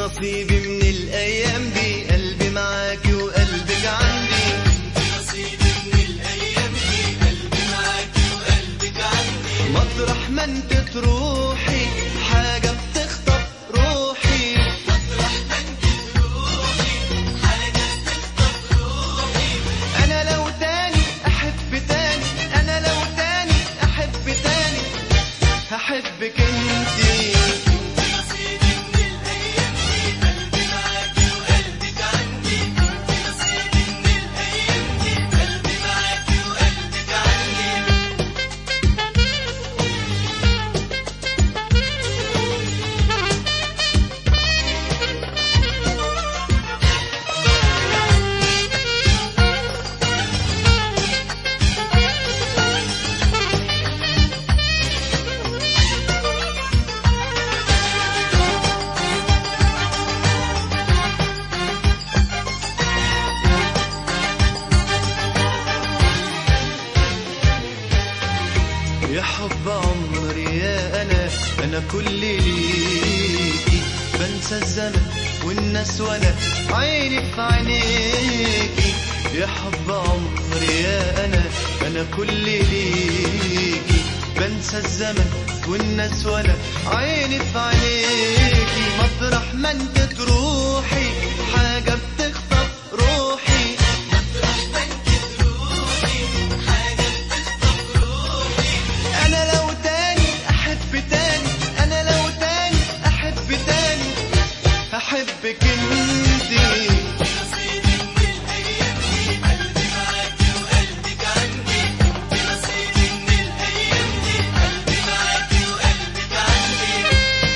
نصيبي من الايام دي قلبي معاكي وقلبك عندي نصيبي من الأيام دي قلبي معاكي وقلبك عندي مطرح ما انت تروحي حاجة بتخطف روحي مطرح ما انت تروحي حاجة بتخطف روحي انا لو تاني احب تاني انا لو تاني احب تاني هحبك انتي نصيبي من الأيام دي قلبي معاكي وقلبك عندي نصيبي من الأيام دي قلبي معاكي وقلبك عندي يا حب عمري يا انا انا كل ليكي بنسى الزمن والناس وانا عيني في عينيكي يا حب عمري يا انا انا كل ليكي بنسى الزمن والناس وانا عيني في عينيكي مطرح ما انت تروحي حاجة بتخطف روحي مطرح ما انت تروحي حاجة بتخطف روحي انا لو تاني احب تاني انا لو تاني احب تاني هحبك انتي نصيبي من الأيام دي قلبي معاكي وقلبك عندي نصيبي من الأيام دي قلبي معاكي وقلبك عندي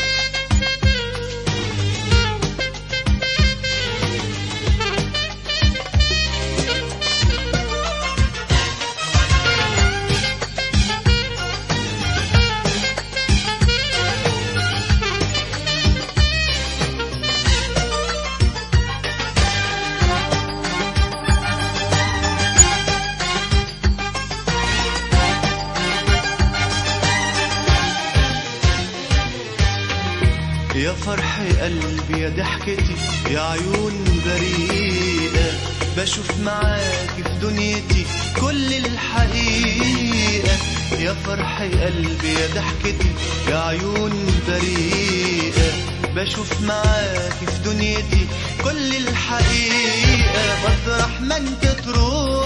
يا فرح قلبي يا ضحكتي يا عيون بريئة بشوف معاكي في دنيتي كل الحقيقة يا فرح قلبي يا ضحكتي يا عيون بريئة بشوف معاكي في دنيتي كل الحقيقة مطرح ما انت تروح